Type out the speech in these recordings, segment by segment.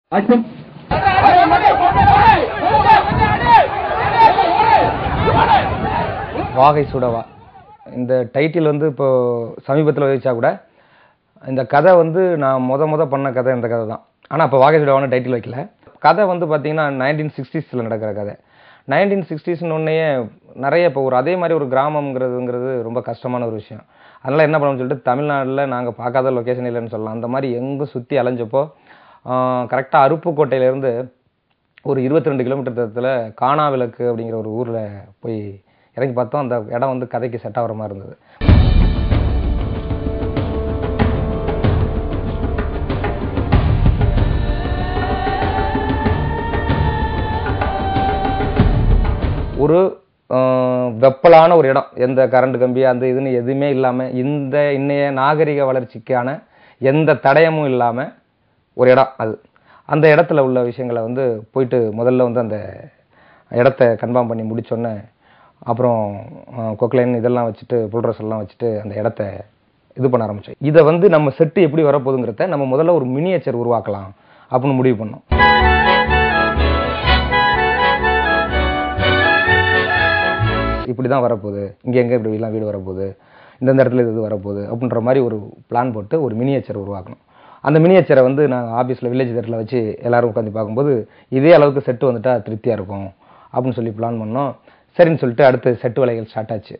Action வாகை சுடவா இந்த title வந்து இப்போ சமீபத்தில் வச்சா கூட இந்த கதை வந்து நான் முத முத பண்ண கதை இந்த கதை தான் ஆனால் அப்போ வாகை சுடவான்னு டைட்டில் வைக்கல கதை வந்து பார்த்தீங்கன்னா நைன்டீன் சிக்ஸ்டீஸில் நடக்கிற கதை நைன்டீன் சிக்ஸ்டீஸ்னு ஒன்னே நிறைய இப்போ ஒரு அதே மாதிரி ஒரு கிராமங்கிறதுங்கிறது ரொம்ப கஷ்டமான ஒரு விஷயம் அதனால் என்ன பண்ணணும்னு சொல்லிட்டு தமிழ்நாட்டில் நாங்கள் பார்க்காத லொக்கேஷன் இல்லைன்னு சொல்லலாம் அந்த மாதிரி எங்கும் சுற்றி அலைஞ்சப்போ கரெக்டாக அருப்புக்கோட்டையிலேருந்து ஒரு இருபத்தி ரெண்டு கிலோமீட்டர் தூரத்தில் காணாவிளக்கு அப்படிங்கிற ஒரு ஊரில் போய் இறங்கி பார்த்தோம் அந்த இடம் வந்து கதைக்கு செட் ஆகிற மாதிரி இருந்தது ஒரு ஆஹ், வெப்பலான ஒரு இடம் எந்த கரண்ட் கம்பி அந்த இதுன்னு எதுவுமே இல்லாமல் இந்த இன்னைய நாகரிக வளர்ச்சிக்கான எந்த தடயமும் இல்லாமல் ஒரு இடம் அது அந்த இடத்துல உள்ள விஷயங்களை வந்து போயிட்டு முதல்ல வந்து அந்த இடத்த கன்ஃபார்ம் பண்ணி முடிச்சோன்னே அப்புறம் கொக்லைன் இதெல்லாம் வச்சுட்டு புல்ட்ரஸ் எல்லாம் வச்சுட்டு அந்த இடத்த இது பண்ண ஆரம்பிச்சோம் இதை வந்து நம்ம செட்டு எப்படி வரப்போகுதுங்கிறத நம்ம முதல்ல ஒரு மினியேச்சர் உருவாக்கலாம் அப்படின்னு முடிவு பண்ணோம் இப்படி தான் வரப்போகுது இங்கே எங்கே இப்படி எல்லாம் வீடு வரப்போகுது இந்தந்த இடத்துல இது இது வரப்போகுது அப்படின்ற மாதிரி ஒரு பிளான் போட்டு ஒரு மினியேச்சர் உருவாக்கணும் அந்த மினியேச்சரை வந்து நான் ஆஃபீஸில் வில்லேஜ் தேட்டரில் வச்சு எல்லாரும் உட்காந்து பார்க்கும்போது இதே அளவுக்கு செட்டு வந்துட்டா திருப்தியாக இருக்கும் அப்படின்னு சொல்லி பிளான் பண்ணோம் சரின்னு சொல்லிட்டு அடுத்து செட்டு வேலைகள் ஸ்டார்ட் ஆச்சு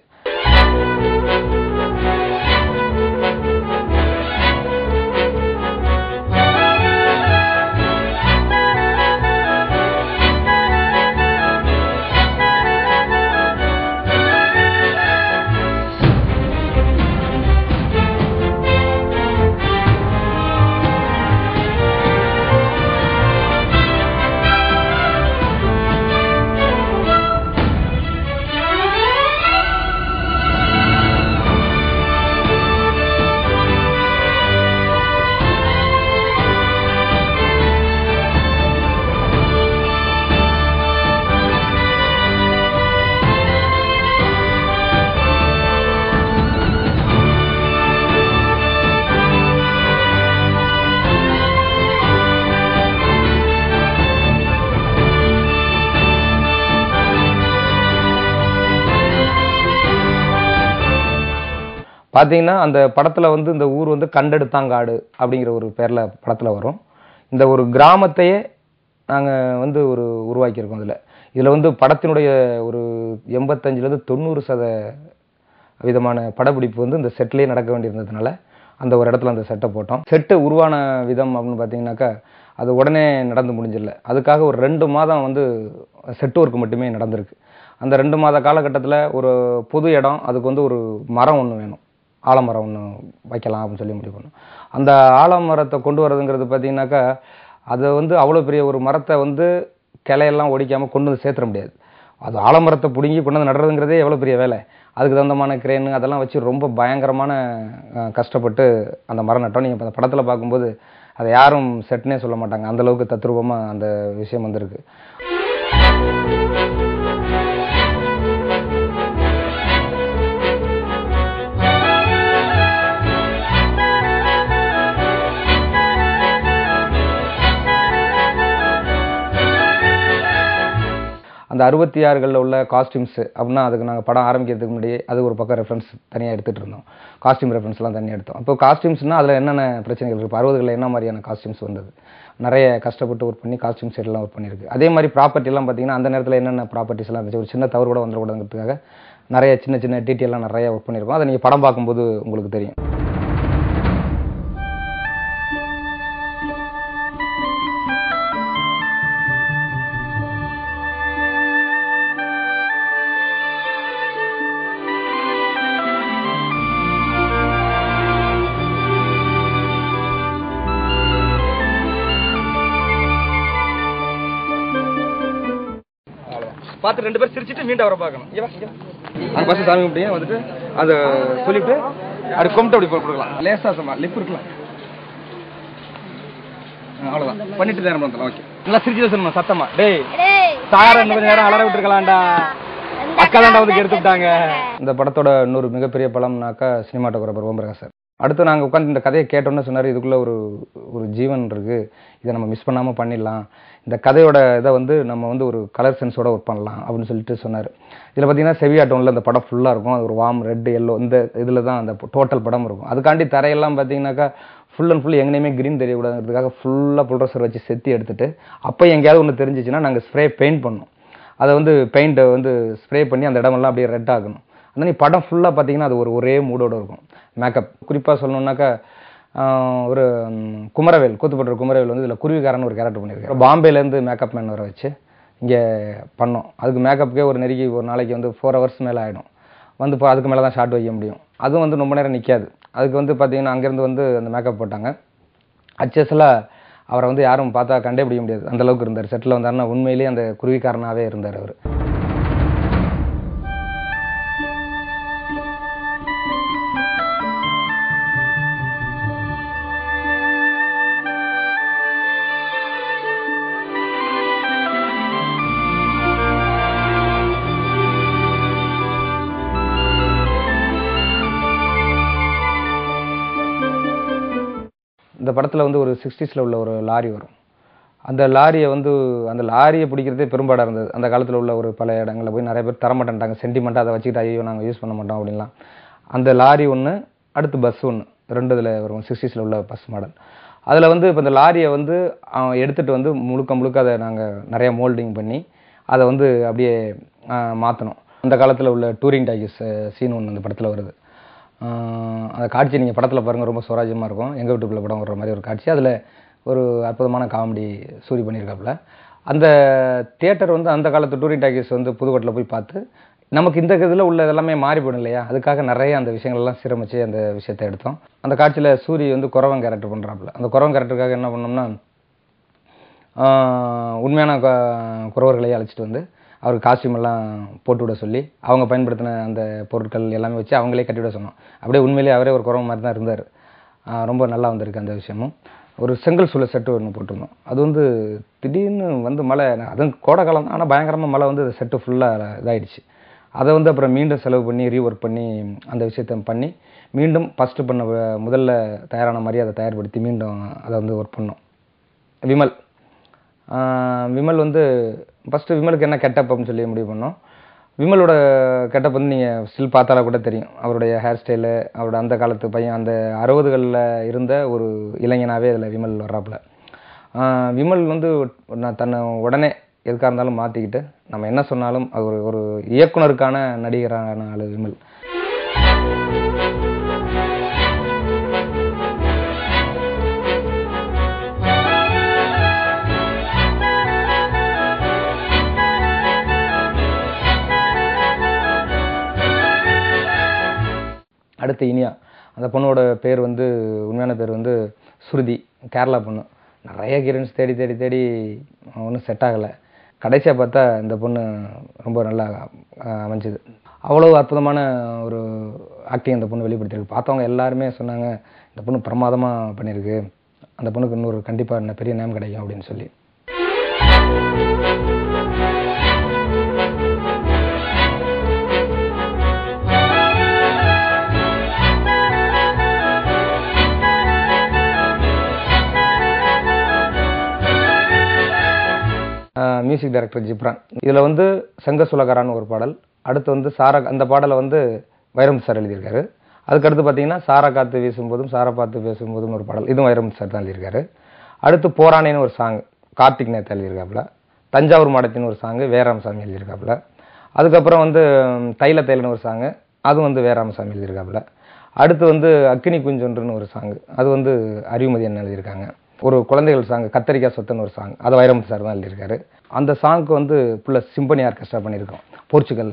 பார்த்தீங்கன்னா அந்த படத்தில் வந்து இந்த ஊர் வந்து கண்டெடுத்தாங்காடு அப்படிங்கிற ஒரு பேரில் படத்தில் வரும் இந்த ஒரு கிராமத்தையே நாங்கள் வந்து ஒரு உருவாக்கியிருக்கோம் இதில் இதில் வந்து படத்தினுடைய ஒரு எண்பத்தஞ்சிலேருந்து தொண்ணூறு சத விதமான படப்பிடிப்பு வந்து இந்த செட்லேயே நடக்க வேண்டியிருந்ததுனால அந்த ஒரு இடத்துல அந்த செட்டை போட்டோம் செட்டு உருவான விதம் அப்படின்னு பார்த்தீங்கன்னாக்கா அது உடனே நடந்து முடிஞ்சிடல அதுக்காக ஒரு ரெண்டு மாதம் வந்து செட் ஒர்க் மட்டுமே நடந்திருக்கு அந்த ரெண்டு மாத காலகட்டத்தில் ஒரு பொது இடம் அதுக்கு வந்து ஒரு மரம் ஒன்று வேணும் ஆலமரம் ஒன்று வைக்கலாம் அப்படின்னு சொல்லி முடிவு பண்ணோம் அந்த ஆலமரத்தை கொண்டு வரதுங்கிறது பார்த்தீங்கன்னாக்கா அதை வந்து அவ்வளோ பெரிய ஒரு மரத்தை வந்து கிளையெல்லாம் ஒடிக்காமல் கொண்டு வந்து சேர்த்துட முடியாது அது ஆலமரத்தை பிடுங்கி கொண்டு வந்து நடுறதுங்கிறதே எவ்வளோ பெரிய வேலை அதுக்கு தகுந்தமான கிரேனு அதெல்லாம் வச்சு ரொம்ப பயங்கரமான அஹ், கஷ்டப்பட்டு அந்த மரம் நட்டோம் நீங்கள் அந்த படத்தில் பார்க்கும்போது அதை யாரும் செட்னே சொல்ல மாட்டாங்க அந்த அளவுக்கு தத்ரூபமாக அந்த விஷயம் வந்திருக்கு அந்த அறுபத்தி ஆறுகளில் உள்ள காஸ்டியூம்ஸ் அப்படின்னா அதுக்கு நாங்கள் படம் ஆரம்பிக்கிறதுக்கு முன்னாடி அது ஒரு பக்கம் ரெஃபரன்ஸ் தனியாக எடுத்துகிட்டு இருந்தோம் காஸ்டியூம் ரெஃபரன்ஸ்லாம் தனியாக எடுத்தோம் அப்போ காஸ்டியூம்ஸ்னால் அதில் என்னென்ன பிரச்சனைகள் இருக்குது இப்போ அறுபதுகளில் என்ன மாதிரியான காஸ்டியூம்ஸ் வந்தது நிறைய கஷ்டப்பட்டு ஒர்க் பண்ணி காஸ்டியூம் செட்லாம் ஒர்க் பண்ணியிருக்கு அதே மாதிரி ப்ராப்பர்ட்டிலாம் பார்த்தீங்கன்னா அந்த நேரத்தில் என்னென்ன ப்ராப்பர்ட்டிஸ் எல்லாம் இருந்துச்சு ஒரு சின்ன தவறு கூட வந்துடக்கூடாதுங்கிறதுக்காக நிறைய சின்ன சின்ன டீட்டெயிலாம் நிறைய ஒர்க் பண்ணியிருக்கோம் அதை நீங்கள் படம் பார்க்கும்போது உங்களுக்கு தெரியும் பார்த்து ரெண்டு பேர் சிரிச்சிட்டு மீண்டும் அவரை பார்க்கணும் இங்க வா, இங்க வா. அங்க ஃபர்ஸ்ட் சாமி கும்பிட்டீங்க வந்துட்டு அதை சொல்லிட்டு அப்படி கும்பிட்டு அப்படி போட்டு கொடுக்கலாம் லேசா சமா லிப் இருக்கலாம் ஆ, அவ்வளவுதான் பண்ணிட்டு நேரம் பண்ணலாம் ஓகே நல்லா சிரிச்சு சொல்லணும் சத்தமா டேய் சார் ரெண்டு கொஞ்சம் நேரம் அலற விட்டுருக்கலாம்டா அக்கா தாண்டா வந்து எடுத்து விட்டாங்க இந்த படத்தோட இன்னொரு மிகப்பெரிய பலம்னாக்கா சினிமாட்டோகிராஃபர் ஓம் பிரகாஷ் சார் அடுத்து நாங்கள் உட்காந்து இந்த கதையை கேட்டோன்னு சொன்னார் இதுக்குள்ளே ஒரு ஒரு ஜீவன் இருக்குது இதை நம்ம மிஸ் பண்ணாமல் பண்ணிடலாம் இந்த கதையோட இதை வந்து நம்ம வந்து ஒரு கலர் சென்ஸோட ஒர்க் பண்ணலாம் அப்படின்னு சொல்லிட்டு சொன்னார் இதில் பார்த்தீங்கன்னா செவியாட்டோனில் அந்த படம் ஃபுல்லாக இருக்கும் அது ஒரு வாம் ரெட் எல்லோ இந்த இதில் தான் அந்த டோட்டல் படம் இருக்கும் அதுக்காண்டி தரையெல்லாம் பார்த்தீங்கன்னாக்கா ஃபுல் அண்ட் ஃபுல் எங்கேயுமே க்ரீன் தெரியக்கூடாதுங்கிறதுக்காக ஃபுல்லாக புல்ரசர் வச்சு செத்தி எடுத்துட்டு அப்போ எங்கேயாவது ஒன்று தெரிஞ்சிச்சுன்னா நாங்கள் ஸ்ப்ரே பெயிண்ட் பண்ணோம் அதை வந்து பெயிண்ட்டை வந்து ஸ்ப்ரே பண்ணி அந்த இடமெல்லாம் அப்படியே ரெட் ஆகணும் அந்த நீ படம் ஃபுல்லாக பார்த்தீங்கன்னா அது ஒரு ஒரே மூடோட இருக்கும் மேக்கப் குறிப்பாக சொல்லணுன்னாக்கா ஆஹ், ஒரு ம், குமரவேல் கூத்துப்பட்ட குமரவேல் வந்து இதில் குருவிக்காரன் ஒரு கேரக்டர் பண்ணியிருக்காரு பாம்பேலேருந்து மேக்கப் மேன் வர வச்சு இங்கே பண்ணோம் அதுக்கு மேக்கப்புக்கே ஒரு நெருக்கி ஒரு நாளைக்கு வந்து ஃபோர் ஹவர்ஸ் மேலே ஆகிடும் வந்து இப்போ அதுக்கு மேலே தான் ஷார்ட் வைக்க முடியும் அதுவும் வந்து ரொம்ப நேரம் நிற்காது அதுக்கு வந்து பார்த்தீங்கன்னா அங்கேருந்து வந்து அந்த மேக்கப் போட்டாங்க அச்சஸில் அவரை வந்து யாரும் பார்த்தா கண்டே பிடிக்க முடியாது அந்த அளவுக்கு இருந்தார் செட்டில் வந்தாருன்னா உண்மையிலேயே அந்த குருவிக்காரனாகவே இருந்தார் அவர் இந்த படத்தில் வந்து ஒரு சிக்ஸ்டீஸில் உள்ள ஒரு லாரி வரும் அந்த லாரியை வந்து அந்த லாரியை பிடிக்கிறதே பெரும்பாடாக இருந்தது அந்த காலத்தில் உள்ள ஒரு பல இடங்களில் போய் நிறைய பேர் தரமாட்டேன்ட்டாங்க சென்டிமெண்ட்டாக அதை வச்சுக்கிட்டு ஐயோ நாங்கள் யூஸ் பண்ண மாட்டோம் அப்படின்லாம் அந்த லாரி ஒன்று அடுத்து பஸ் ஒன்று ரெண்டு இதில் வரும் சிக்ஸ்டீஸில் உள்ள பஸ் மாடல் அதில் வந்து இப்போ இந்த லாரியை வந்து அவன் எடுத்துகிட்டு வந்து முழுக்க முழுக்க அதை நாங்கள் நிறைய மோல்டிங் பண்ணி அதை வந்து அப்படியே மாற்றணும் அந்த காலத்தில் உள்ள டூரிங் டாக்கிஸ் சீன் ஒன்று அந்த படத்தில் வருது ஆஹ் அந்த காட்சி நீங்கள் படத்தில் பாருங்கள் ரொம்ப சுவராஜ்யமாக இருக்கும் எங்கள் வீட்டுக்குள்ள படம் வர்ற மாதிரி ஒரு காட்சி அதில் ஒரு அற்புதமான காமெடி சூரி பண்ணியிருக்காப்புல அந்த தியேட்டர் வந்து அந்த காலத்து டூரிங் டாக்கிஸ் வந்து புதுக்கோட்டையில் போய் பார்த்து நமக்கு இந்த இதில் உள்ள இதெல்லாமே மாறி போயிடும் இல்லையா அதுக்காக நிறைய அந்த விஷயங்கள்லாம் சிரமிச்சு அந்த விஷயத்தை எடுத்தோம் அந்த காட்சியில் சூரி வந்து குறவன் கேரக்டர் பண்ணுறாப்புல அந்த குறவன் கேரக்டருக்காக என்ன பண்ணோம்னா ஆஹ் உண்மையான கு- குறவர்களையே அழைச்சிட்டு வந்து அவருக்கு காஸ்டியூம் எல்லாம் போட்டு விட சொல்லி அவங்க பயன்படுத்தின அந்த பொருட்கள் எல்லாமே வச்சு அவங்களே கட்டி விட சொன்னோம் அப்படியே உண்மையிலேயே அவரே ஒரு குறவன் மாதிரி தான் இருந்தார் ஆஹ் ரொம்ப நல்லா வந்திருக்கு அந்த விஷயமும் ஒரு செங்கல் சூளை செட்டு ஒன்று போட்டிருந்தோம் அது வந்து திடீர்னு வந்து மழை அதுவும் கோடை காலம் தான் ஆனால் பயங்கரமாக மழை வந்து செட்டு ஃபுல்லாக இதாயிடுச்சு அதை வந்து அப்புறம் மீண்டும் செலவு பண்ணி ரீஒர்க் பண்ணி அந்த விஷயத்தை பண்ணி மீண்டும் ஃபஸ்ட்டு பண்ண வ- முதல்ல தயாரான மாதிரி அதை தயார்படுத்தி மீண்டும் அதை வந்து ஒர்க் பண்ணோம் விமல் ஆஹ் விமல் வந்து ஃபஸ்ட்டு விமலுக்கு என்ன கெட்டப் அப்படின்னு சொல்லி முடிவு பண்ணோம் விமலோட கெட்டப் வந்து நீங்கள் ஸ்டில் பார்த்தால கூட தெரியும் அவருடைய ஹேர் ஸ்டைலு அவரோட அந்த காலத்து பையன் அந்த அறுபதுகளில் இருந்த ஒரு இளைஞனாகவே அதில் விமல் வர்றாப்புல ஆஹ் விமல் வந்து நான் தன்னை உடனே எதுக்காக இருந்தாலும் மாற்றிக்கிட்டு நம்ம என்ன சொன்னாலும் அது ஒரு ஒரு இயக்குனருக்கான நடிகரான ஆளு விமல் அடுத்து இனியா அந்த பொண்ணோட பேர் வந்து உண்மையான பேர் வந்து ஸ்ருதி கேரளா பொண்ணு நிறைய ஹீரோயின்ஸ் தேடி தேடி தேடி ஒன்றும் செட் ஆகலை கடைசியாக பார்த்தா இந்த பொண்ணு ரொம்ப நல்லா அஹ், அமைஞ்சுது அவ்வளோ அற்புதமான ஒரு ஆக்டிங் அந்த பொண்ணு வெளிப்படுத்தியிருக்கு பார்த்தவங்க எல்லாருமே சொன்னாங்க இந்த பொண்ணு பிரமாதமாக பண்ணியிருக்கு அந்த பொண்ணுக்கு இன்னொரு கண்டிப்பாக பெரிய நேம் கிடைக்கும் அப்படின்னு சொல்லி மியூசிக் டைரக்டர் ஜிப்ரான் இதில் வந்து சங்க சுலகரான்னு ஒரு பாடல் அடுத்து வந்து சாரா அந்த பாடலை வந்து வைரமுத்து சார் எழுதியிருக்காரு அதுக்கடுத்து பார்த்தீங்கன்னா சாரா காத்து வீசும்போதும் சாரா பார்த்து பேசும்போதும் ஒரு பாடல் இதுவும் வைரமுத்து சார் தான் எழுதியிருக்காரு அடுத்து போரானேன்னு ஒரு சாங் கார்த்திக் நேத்து எழுதியிருக்காப்புல தஞ்சாவூர் மாடத்தின் ஒரு சாங்கு வேராமசாமி எழுதியிருக்காப்புல அதுக்கப்புறம் வந்து ம், தைல தைலன்னு ஒரு சாங்கு அதுவும் வந்து வேராமசாமி எழுதியிருக்காப்புல அடுத்து வந்து அக்கினி குஞ்சொன்றுன்னு ஒரு சாங் அது வந்து அறிவுமதி அண்ணன் எழுதியிருக்காங்க ஒரு குழந்தைகள் சாங் கத்தரிக்காய் சொத்துன்னு ஒரு சாங் அது வைரமுத்து சார் தான் எழுதியிருக்காரு அந்த சாங்க்கு வந்து ஃபுல்லாக சிம்பனி ஆர்கெஸ்ட்ரா பண்ணியிருக்கோம் போர்ச்சுகல்ல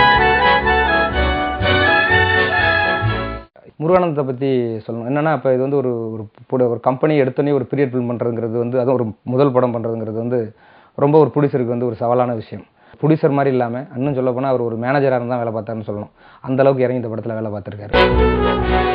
முருகானந்தத்தை பற்றி சொல்லணும் என்னன்னா இப்போ இது வந்து ஒரு ஒரு புட- ஒரு கம்பெனி எடுத்தோடனே ஒரு பீரியட் ஃபில்ம் பண்ணுறதுங்கிறது வந்து அதுவும் ஒரு முதல் படம் பண்ணுறதுங்கிறது வந்து ரொம்ப ஒரு ப்ரொடியூசருக்கு வந்து ஒரு சவாலான விஷயம் ப்ரொடியூசர் மாதிரி இல்லாமல் இன்னும் சொல்ல போனால் அவர் ஒரு மேனேஜராக இருந்தால் வேலை பார்த்தாருன்னு சொல்லணும் அந்த அளவுக்கு இறங்கி இந்த படத்தில் வேலை பார்த்துருக்காரு